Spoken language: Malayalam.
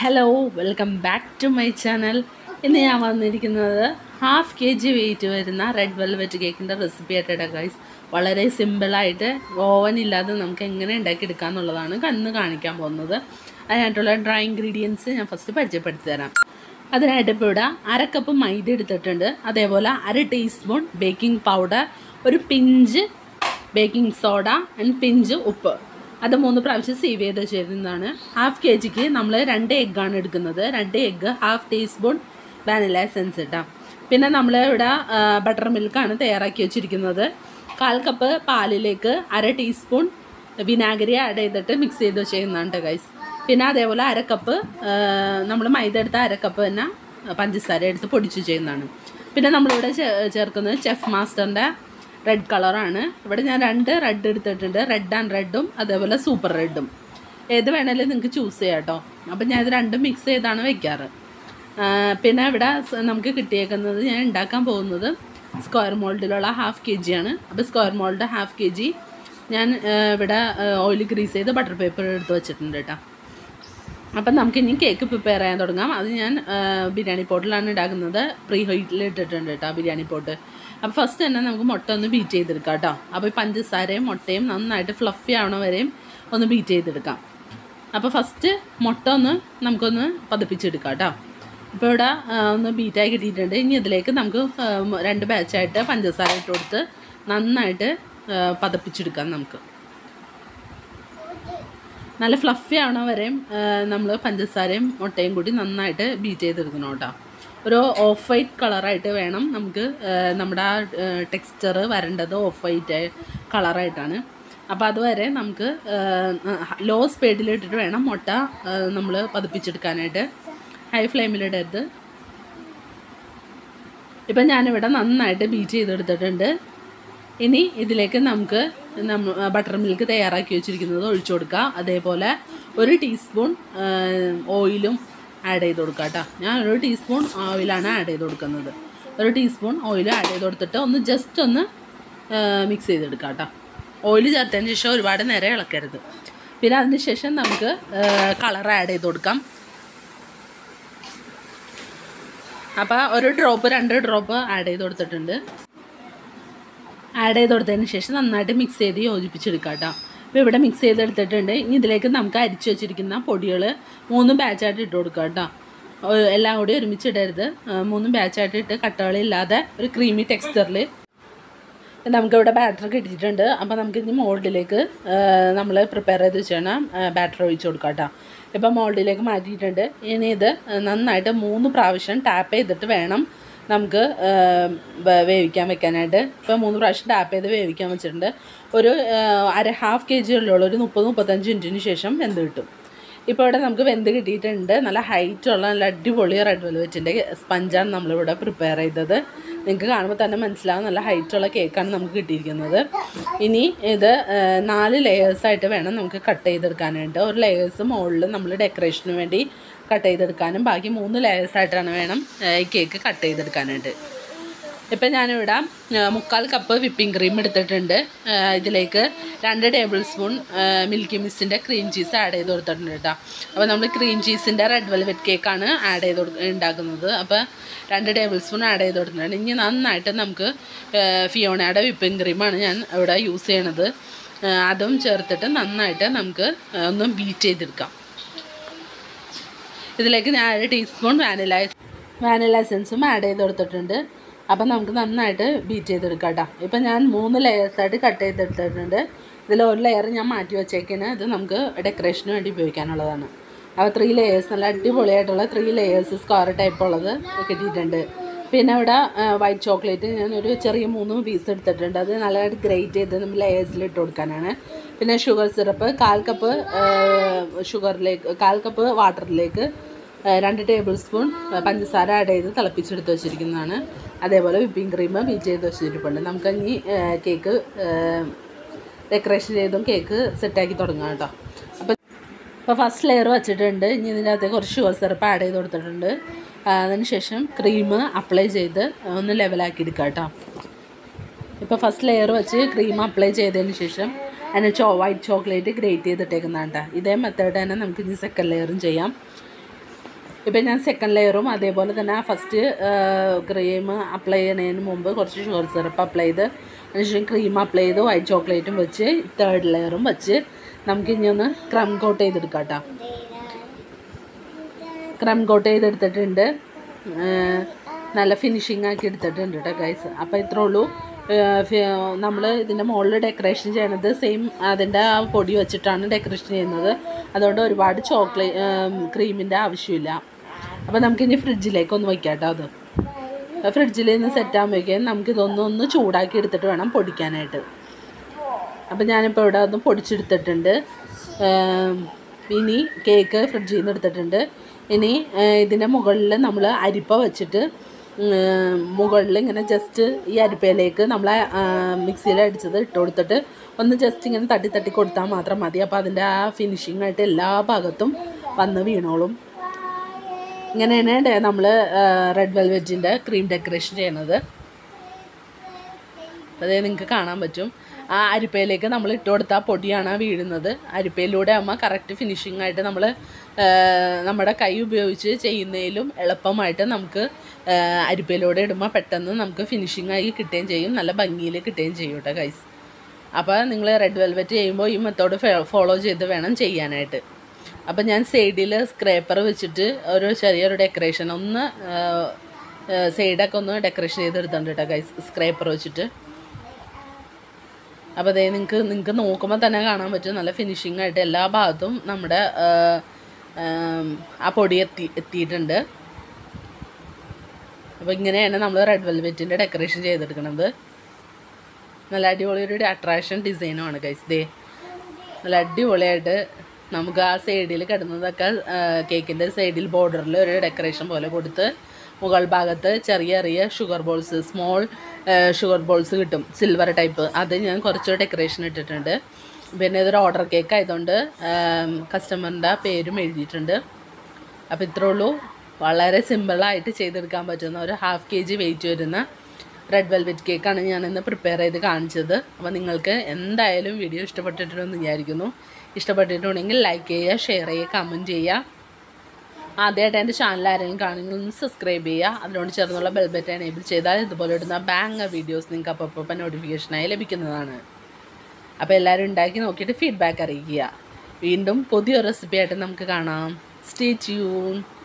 hello welcome back to my channel ഇന്ന് ഞാൻ വന്നിരിക്കുന്നത് ഹാഫ് കെ ജി വെയിറ്റ് വരുന്ന റെഡ് വെൽവെറ്റ് കേക്കിൻ്റെ റെസിപ്പി ആയിട്ടാണ് ഗൈസ് വളരെ സിമ്പിളായിട്ട് ഓവൻ ഇല്ലാതെ നമുക്ക് എങ്ങനെ ഉണ്ടാക്കിയെടുക്കാം എന്നുള്ളതാണ് ഇന്ന് കാണിക്കാൻ പോകുന്നത് അതിനായിട്ടുള്ള ഡ്രൈ ഇൻഗ്രീഡിയൻസ് ഞാൻ ഫസ്റ്റ് പരിചയപ്പെടുത്തി തരാം അതിനായിട്ട് ഇപ്പോൾ ഇവിടെ അര കപ്പ് മൈദ എടുത്തിട്ടുണ്ട് അതേപോലെ അര ടീസ്പൂൺ ബേക്കിംഗ് പൗഡർ ഒരു pinch baking soda and pinch ഉപ്പ് അത് മൂന്ന് പ്രാവശ്യം സീവ് ചെയ്ത് ചേരുന്നതാണ് ഹാഫ് കെ ജിക്ക് നമ്മൾ രണ്ട് എഗ്ഗാണ് എടുക്കുന്നത് രണ്ട് egg half teaspoon vanilla essence ഇട്ടാം പിന്നെ നമ്മൾ ഇവിടെ ബട്ടർ മിൽക്കാണ് തയ്യാറാക്കി വെച്ചിരിക്കുന്നത് കാൽ കപ്പ് പാലിലേക്ക് അര ടീസ്പൂൺ വിനാഗിരി ആഡ് ചെയ്തിട്ട് മിക്സ് ചെയ്ത് ചെയ്യുന്നതാണ് കേട്ടോ ഗൈസ് പിന്നെ അതേപോലെ അര കപ്പ് നമ്മൾ മൈദ എടുത്ത അര കപ്പ് തന്നെ പഞ്ചസാര എടുത്ത് പൊടിച്ച് ചെയ്യുന്നതാണ് പിന്നെ നമ്മളിവിടെ ചേർക്കുന്നത് ചെഫ് മാസ്റ്ററിൻ്റെ റെഡ് കളറാണ് ഇവിടെ ഞാൻ രണ്ട് റെഡ് എടുത്തിട്ടുണ്ട് റെഡ് ആൻഡ് റെഡും അതേപോലെ സൂപ്പർ റെഡും ഏത് വേണേലും നിങ്ങൾക്ക് ചൂസ് ചെയ്യാം കേട്ടോ അപ്പം ഞാൻ ഇത് രണ്ടും മിക്സ് ചെയ്താണ് വെക്കാറ് പിന്നെ ഇവിടെ നമുക്ക് കിട്ടിയേക്കുന്നത് ഞാൻ ഉണ്ടാക്കാൻ പോകുന്നത് സ്ക്വയർ മോൾഡിലുള്ള ഹാഫ് കെ ജി ആണ് അപ്പോൾ square mould half K G ഞാൻ ഇവിടെ ഓയിൽ ഗ്രീസ് ചെയ്ത് ബട്ടർ പേപ്പർ എടുത്ത് വെച്ചിട്ടുണ്ട് കേട്ടോ അപ്പം നമുക്കിനി കേക്ക് പ്രിപ്പയർ ചെയ്യാൻ തുടങ്ങാം അത് ഞാൻ ബിരിയാണി പോട്ടിലാണ് ഉണ്ടാക്കുന്നത് പ്രീ ഹീറ്റിൽ ഇട്ടിട്ടുണ്ട് കേട്ടോ ബിരിയാണി പോട്ട് അപ്പോൾ ഫസ്റ്റ് തന്നെ നമുക്ക് മുട്ട ഒന്ന് ബീറ്റ് ചെയ്തെടുക്കാം കേട്ടോ അപ്പോൾ ഈ പഞ്ചസാരയും മുട്ടയും നന്നായിട്ട് ഫ്ലഫി ആവണ വരെയും ഒന്ന് ബീറ്റ് ചെയ്തെടുക്കാം അപ്പോൾ ഫസ്റ്റ് മുട്ട ഒന്ന് നമുക്കൊന്ന് പതിപ്പിച്ചെടുക്കാം കേട്ടോ ഇപ്പോൾ ഇവിടെ ഒന്ന് ബീറ്റായി കിട്ടിയിട്ടുണ്ട് ഇനി ഇതിലേക്ക് നമുക്ക് രണ്ട് ബാച്ചായിട്ട് പഞ്ചസാര ഇട്ട് കൊടുത്ത് നന്നായിട്ട് പതപ്പിച്ചെടുക്കാം നമുക്ക് നല്ല ഫ്ലഫി ആവണ വരെയും നമ്മൾ പഞ്ചസാരയും മുട്ടയും കൂടി നന്നായിട്ട് ബീറ്റ് ചെയ്തെടുക്കണം കേട്ടോ ഒരു ഓഫ് വൈറ്റ് കളറായിട്ട് വേണം നമുക്ക് നമ്മുടെ ആ ടെക്സ്ചർ വരേണ്ടത് ഓഫ് വൈറ്റ് കളറായിട്ടാണ് അപ്പോൾ അതുവരെ നമുക്ക് ലോ സ്പീഡിലിട്ടിട്ട് വേണം മുട്ട നമ്മൾ പതിപ്പിച്ചെടുക്കാനായിട്ട് ഹൈ ഫ്ലെയിമിലിടരുത് ഇപ്പം ഞാനിവിടെ നന്നായിട്ട് ബീറ്റ് ചെയ്തെടുത്തിട്ടുണ്ട് ഇനി ഇതിലേക്ക് നമുക്ക് ബട്ടർ മിൽക്ക് തയ്യാറാക്കി വെച്ചിരിക്കുന്നത് ഒഴിച്ചു കൊടുക്കുക അതേപോലെ ഒരു ടീസ്പൂൺ ഓയിലും ആഡ് ചെയ്ത് കൊടുക്കുക കേട്ടോ ഞാൻ ഒരു ടീസ്പൂൺ ഓയിലാണ് ആഡ് ചെയ്ത് കൊടുക്കുന്നത് ഒരു ടീസ്പൂൺ ഓയിൽ ആഡ് ചെയ്ത് കൊടുത്തിട്ട് ഒന്ന് ജസ്റ്റ് ഒന്ന് മിക്സ് ചെയ്തെടുക്കുക കേട്ടോ ഓയിൽ ചേർത്തതിന് ശേഷം ഒരുപാട് നേരം ഇളക്കരുത് പിന്നെ അതിന് ശേഷം നമുക്ക് കളർ ആഡ് ചെയ്ത് കൊടുക്കാം അപ്പോൾ ഒരു ഡ്രോപ്പ് രണ്ട് ഡ്രോപ്പ് ആഡ് ചെയ്ത് കൊടുത്തിട്ടുണ്ട് ആഡ് ചെയ്ത് കൊടുത്തതിന് ശേഷം നന്നായിട്ട് മിക്സ് ചെയ്ത് യോജിപ്പിച്ചെടുക്കാം കേട്ടോ അപ്പോൾ ഇവിടെ മിക്സ് ചെയ്തെടുത്തിട്ടുണ്ട് ഇനി ഇതിലേക്ക് നമുക്ക് അരിച്ചു വെച്ചിരിക്കുന്ന പൊടികൾ മൂന്ന് ബാച്ചായിട്ട് ഇട്ട് കൊടുക്കുക കേട്ടോ എല്ലാം കൂടി ഒരുമിച്ചിടരുത് മൂന്ന് ബാച്ചായിട്ട് ഇട്ട് കട്ടകളില്ലാതെ ഒരു ക്രീമി ടെക്സ്ചറിൽ നമുക്കിവിടെ ബാറ്റർ കിട്ടിയിട്ടുണ്ട് അപ്പോൾ നമുക്ക് ഇനി മോൾഡിലേക്ക് നമ്മൾ പ്രിപ്പയർ ചെയ്ത് വെച്ചാണ് ബാറ്റർ ഒഴിച്ച് കൊടുക്കാം കേട്ടോ ഇപ്പം മോൾഡിലേക്ക് മാറ്റിയിട്ടുണ്ട് ഇനി ഇത് നന്നായിട്ട് മൂന്ന് പ്രാവശ്യം ടാപ്പ് ചെയ്തിട്ട് വേണം നമുക്ക് വേവിക്കാൻ വെക്കാനായിട്ട് ഇപ്പോൾ മൂന്ന് പ്രാവശ്യം ടാപ്പ് ചെയ്ത് വേവിക്കാൻ വെച്ചിട്ടുണ്ട് ഒരു അര ഹാഫ് കെ ജി ഉള്ളൂ ഒരു മുപ്പത് മുപ്പത്തഞ്ച് മിനിറ്റിന് ശേഷം വെന്ത് കിട്ടും ഇപ്പോൾ ഇവിടെ നമുക്ക് വെന്ത് കിട്ടിയിട്ടുണ്ട് നല്ല ഹൈറ്റുള്ള നല്ല അടിപൊളി റെഡ് വെൽവെറ്റിൻ്റെ സ്പഞ്ചാണ് നമ്മളിവിടെ പ്രിപ്പയർ ചെയ്തത് നിങ്ങൾക്ക് കാണുമ്പോൾ തന്നെ മനസ്സിലാവും നല്ല ഹൈറ്റുള്ള കേക്കാണ് നമുക്ക് കിട്ടിയിരിക്കുന്നത് ഇനി ഇത് നാല് ലെയേഴ്സായിട്ട് വേണം നമുക്ക് കട്ട് ചെയ്തെടുക്കാനായിട്ട് ഒരു ലെയേഴ്സ് മുകളിൽ നമ്മൾ ഡെക്കറേഷന് വേണ്ടി കട്ട് ചെയ്തെടുക്കാനും ബാക്കി മൂന്ന് ലെയേഴ്സായിട്ടാണ് വേണം ഈ കേക്ക് കട്ട് ചെയ്തെടുക്കാനായിട്ട് ഇപ്പം ഞാനിവിടെ മുക്കാൽ കപ്പ് വിപ്പിംഗ് ക്രീം എടുത്തിട്ടുണ്ട് ഇതിലേക്ക് രണ്ട് ടേബിൾ സ്പൂൺ മിൽക്കി മിസ്റ്റിൻ്റെ ക്രീം ചീസ് ആഡ് ചെയ്ത് കൊടുത്തിട്ടുണ്ട് കേട്ടോ അപ്പോൾ നമ്മൾ ക്രീം ചീസിൻ്റെ റെഡ് വെൽവെറ്റ് കേക്കാണ് ആഡ് ചെയ്ത് കൊടു ഉണ്ടാക്കുന്നത് അപ്പോൾ രണ്ട് ടേബിൾ സ്പൂൺ ആഡ് ചെയ്ത് കൊടുത്തിട്ടുണ്ട് ഇനി നന്നായിട്ട് നമുക്ക് ഫിയോണയുടെ വിപ്പിംഗ് ക്രീമാണ് ഞാൻ ഇവിടെ യൂസ് ചെയ്യണത് അതും ചേർത്തിട്ട് നന്നായിട്ട് നമുക്ക് ഒന്ന് ബീറ്റ് ചെയ്തെടുക്കാം ഇതിലേക്ക് ഞാൻ ഒരു ടീസ്പൂൺ വാനില വാനില എസൻസും ആഡ് ചെയ്ത് കൊടുത്തിട്ടുണ്ട് അപ്പം നമുക്ക് നന്നായിട്ട് ബീറ്റ് ചെയ്തെടുക്കാം കേട്ടോ ഇപ്പം ഞാൻ മൂന്ന് ലെയേഴ്സായിട്ട് കട്ട് ചെയ്തെടുത്തിട്ടുണ്ട് ഇതിൽ ഒരു ലെയർ ഞാൻ മാറ്റി വെച്ചേക്കുന്നത് ഇത് നമുക്ക് ഡെക്കറേഷന് വേണ്ടി ഉപയോഗിക്കാനുള്ളതാണ് അപ്പോൾ ത്രീ ലെയേഴ്സ് നല്ല അടിപൊളിയായിട്ടുള്ള ത്രീ ലെയേഴ്സ് സ്ക്വയർ ടൈപ്പ് ഉള്ളത് കിട്ടിയിട്ടുണ്ട് പിന്നെ ഇവിടെ വൈറ്റ് ചോക്ലേറ്റ് ഞാൻ ഒരു ചെറിയ മൂന്ന് പീസ് എടുത്തിട്ടുണ്ട് അത് നല്ലതായിട്ട് ഗ്രേറ്റ് ചെയ്ത് നമ്മൾ ലെയേഴ്സിൽ ഇട്ട് കൊടുക്കാനാണ് പിന്നെ ഷുഗർ സിറപ്പ് കാൽ കപ്പ് ഷുഗറിലേക്ക് കാൽ കപ്പ് വാട്ടറിലേക്ക് രണ്ട് ടേബിൾ സ്പൂൺ പഞ്ചസാര ആഡ് ചെയ്ത് തിളപ്പിച്ചെടുത്ത് വെച്ചിരിക്കുന്നതാണ് അതേപോലെ വിപ്പിംഗ് ക്രീം ബീറ്റ് ചെയ്ത് വെച്ചിരിപ്പുണ്ട് നമുക്ക് ഇനി കേക്ക് ഡെക്കറേഷൻ ചെയ്തും കേക്ക് സെറ്റാക്കി തുടങ്ങാം കേട്ടോ അപ്പോൾ അപ്പോൾ ഫസ്റ്റ് ലെയർ വെച്ചിട്ടുണ്ട് ഇനി ഇതിൻ്റെ അകത്ത് കുറച്ച് ഷുഗർ സിറപ്പ് ആഡ് ചെയ്ത് കൊടുത്തിട്ടുണ്ട് അതിന് ശേഷം ക്രീം അപ്ലൈ ചെയ്ത് ഒന്ന് ലെവലാക്കി എടുക്കാം കേട്ടോ ഇപ്പോൾ ഫസ്റ്റ് ലെയർ വെച്ച് ക്രീം അപ്ലൈ ചെയ്തതിന് ശേഷം അതിന് ചോ വൈറ്റ് ചോക്ലേറ്റ് ഗ്രേറ്റ് ചെയ്തിട്ടേക്കുന്നതാണ് കേട്ടോ ഇതേ മെത്തേഡ് തന്നെ നമുക്ക് ഇനി സെക്കൻഡ് ലെയറും ചെയ്യാം ഇപ്പം ഞാൻ സെക്കൻഡ് ലെയറും അതേപോലെ തന്നെ ഫസ്റ്റ് ക്രീം അപ്ലൈ ചെയ്യുന്നതിന് മുമ്പ് കുറച്ച് ഷുഗർ സിറപ്പ് അപ്ലൈ ചെയ്ത് അതിനുശേഷം ക്രീം അപ്ലൈ ചെയ്ത് വൈറ്റ് ചോക്ലേറ്റും വെച്ച് തേർഡ് ലെയറും വെച്ച് നമുക്ക് ഇനി ഒന്ന് ക്രം കോട്ട് ചെയ്തെടുക്കാം കേട്ടോ ക്രം കോട്ട് ചെയ്തെടുത്തിട്ടുണ്ട് ഏഹ് നല്ല ഫിനിഷിങ് ആക്കി എടുത്തിട്ടുണ്ട് കേട്ടോ ഗൈസ് അപ്പോൾ ഇത്രേ ഉള്ളൂ നമ്മൾ ഇതിൻ്റെ മുകളിൽ ഡെക്കറേഷൻ ചെയ്യണത് സെയിം അതിൻ്റെ ആ പൊടി വെച്ചിട്ടാണ് ഡെക്കറേഷൻ ചെയ്യുന്നത് അതുകൊണ്ട് ഒരുപാട് ചോക്ലേറ്റ് ക്രീമിൻ്റെ ആവശ്യമില്ല അപ്പോൾ നമുക്കിനി ഫ്രിഡ്ജിലേക്ക് ഒന്ന് വയ്ക്കാം കേട്ടോ അത് ഫ്രിഡ്ജിൽ നിന്ന് സെറ്റ് ആകുമ്പോഴേക്കും നമുക്ക് ഇതൊന്ന് ഒന്ന് ചൂടാക്കി എടുത്തിട്ട് വേണം പൊടിക്കാനായിട്ട് അപ്പം ഞാനിപ്പോൾ ഇവിടെ ഒന്ന് പൊടിച്ചെടുത്തിട്ടുണ്ട് ഏം, ഇനി കേക്ക് ഫ്രിഡ്ജിൽ നിന്ന് എടുത്തിട്ടുണ്ട് ഇനി ഇതിൻ്റെ മുകളിൽ നമ്മൾ അരിപ്പ വെച്ചിട്ട് മുകളിൽ ഇങ്ങനെ ജസ്റ്റ് ഈ അരിപ്പയിലേക്ക് നമ്മൾ മിക്സിയിൽ അടിച്ചത് ഇട്ട് കൊടുത്തിട്ട് ഒന്ന് ജസ്റ്റ് ഇങ്ങനെ തട്ടി തട്ടി കൊടുത്താൽ മാത്രം മതി അപ്പോൾ അതിൻ്റെ ആ ഫിനിഷിംഗ് ആയിട്ട് എല്ലാ ഭാഗത്തും വന്ന് വീണോളും ഇങ്ങനെയാണ് നമ്മൾ റെഡ് വെൽവെറ്റിൻ്റെ ക്രീം ഡെക്കറേഷൻ ചെയ്യണത് അത് നിങ്ങൾക്ക് കാണാൻ പറ്റും ആ അരിപ്പയിലേക്ക് നമ്മൾ ഇട്ട് കൊടുത്ത ആ പൊടിയാണ് ആ വീഴുന്നത് അരിപ്പയിലൂടെ ആകുമ്പോൾ കറക്റ്റ് ഫിനിഷിംഗ് ആയിട്ട് നമ്മൾ നമ്മുടെ കൈ ഉപയോഗിച്ച് ചെയ്യുന്നതിലും എളുപ്പമായിട്ട് നമുക്ക് ആ, അരിപ്പയിലൂടെ ഇടുമ്പോൾ പെട്ടെന്ന് നമുക്ക് ഫിനിഷിംഗ് ആയി കിട്ടുകയും ചെയ്യും നല്ല ഭംഗിയിൽ കിട്ടുകയും ചെയ്യും കേട്ടോ കൈസ് അപ്പോൾ നിങ്ങൾ റെഡ് വെൽവെറ്റ് ചെയ്യുമ്പോൾ ഈ മെത്തേഡ് ഫോളോ ചെയ്ത് വേണം ചെയ്യാനായിട്ട് അപ്പോൾ ഞാൻ സൈഡിൽ സ്ക്രേപ്പർ വെച്ചിട്ട് ഒരു ചെറിയൊരു ഡെക്കറേഷൻ ഒന്ന് സൈഡൊക്കെ ഒന്ന് ഡെക്കറേഷൻ ചെയ്തെടുത്തിട്ടുണ്ട് കേട്ടോ ഗൈസ് സ്ക്രേപ്പർ വെച്ചിട്ട് അപ്പോൾ അതേ നിങ്ങൾക്ക് നിങ്ങൾക്ക് നോക്കുമ്പോൾ തന്നെ കാണാൻ പറ്റും നല്ല ഫിനിഷിംഗ് ആയിട്ട് എല്ലാ ഭാഗത്തും നമ്മുടെ ആ, ആം, ആ പൊടി എത്തി എത്തിയിട്ടുണ്ട് അപ്പോൾ ഇങ്ങനെയാണ് നമ്മൾ റെഡ് വെൽവെറ്റിൻ്റെ ഡെക്കറേഷൻ ചെയ്തെടുക്കുന്നത് നല്ല അടിപൊളി ഒരു അട്രാക്ഷൻ ഡിസൈനുമാണ് ഗൈസ് ദേ നല്ല അടിപൊളിയായിട്ട് നമുക്ക് ആ സൈഡിൽ കിടന്നതൊക്കെ കേക്കിൻ്റെ സൈഡിൽ ബോർഡറിൽ ഒരു ഡെക്കറേഷൻ പോലെ കൊടുത്ത് മുകൾ ഭാഗത്ത് ചെറിയ ചെറിയ sugar balls small sugar balls കിട്ടും സിൽവർ ടൈപ്പ് അത് ഞാൻ കുറച്ച് ഡെക്കറേഷൻ ഇട്ടിട്ടുണ്ട് പിന്നെ ഇതൊരു ഓർഡർ കേക്ക് ആയതുകൊണ്ട് കസ്റ്റമറിൻ്റെ പേരും എഴുതിയിട്ടുണ്ട് അപ്പോൾ ഇത്രേ ഉള്ളൂ വളരെ സിമ്പിളായിട്ട് ചെയ്തെടുക്കാൻ പറ്റുന്ന ഒരു ഹാഫ് കെ ജി വെയിറ്റ് വരുന്ന റെഡ് വെൽവെറ്റ് കേക്കാണ് ഞാൻ ഇന്ന് പ്രിപ്പയർ ചെയ്ത് കാണിച്ചത് അപ്പോൾ നിങ്ങൾക്ക് എന്തായാലും വീഡിയോ ഇഷ്ടപ്പെട്ടിട്ടുണ്ടെന്ന് വിചാരിക്കുന്നു ഇഷ്ടപ്പെട്ടിട്ടുണ്ടെങ്കിൽ ലൈക്ക് ചെയ്യുക ഷെയർ ചെയ്യുക കമൻറ്റ് ചെയ്യുക ആദ്യമായിട്ട് എൻ്റെ ചാനൽ ആരെങ്കിലും കാണുമെങ്കിൽ ഒന്ന് സബ്സ്ക്രൈബ് ചെയ്യുക അതിനോട് ചേർന്നുള്ള ബെൽബറ്റ് എനേബിൾ ചെയ്താൽ ഇതുപോലെ ഇടുന്ന ബാങ് വീഡിയോസ് നിങ്ങൾക്ക് അപ്പോൾ അപ്പോൾ നോട്ടിഫിക്കേഷനായി ലഭിക്കുന്നതാണ് അപ്പോൾ എല്ലാവരും ഉണ്ടാക്കി നോക്കിയിട്ട് ഫീഡ്ബാക്ക് അറിയിക്കുക വീണ്ടും പുതിയൊരു റെസിപ്പി ആയിട്ട് നമുക്ക് കാണാം സ്റ്റേ ട്യൂൺ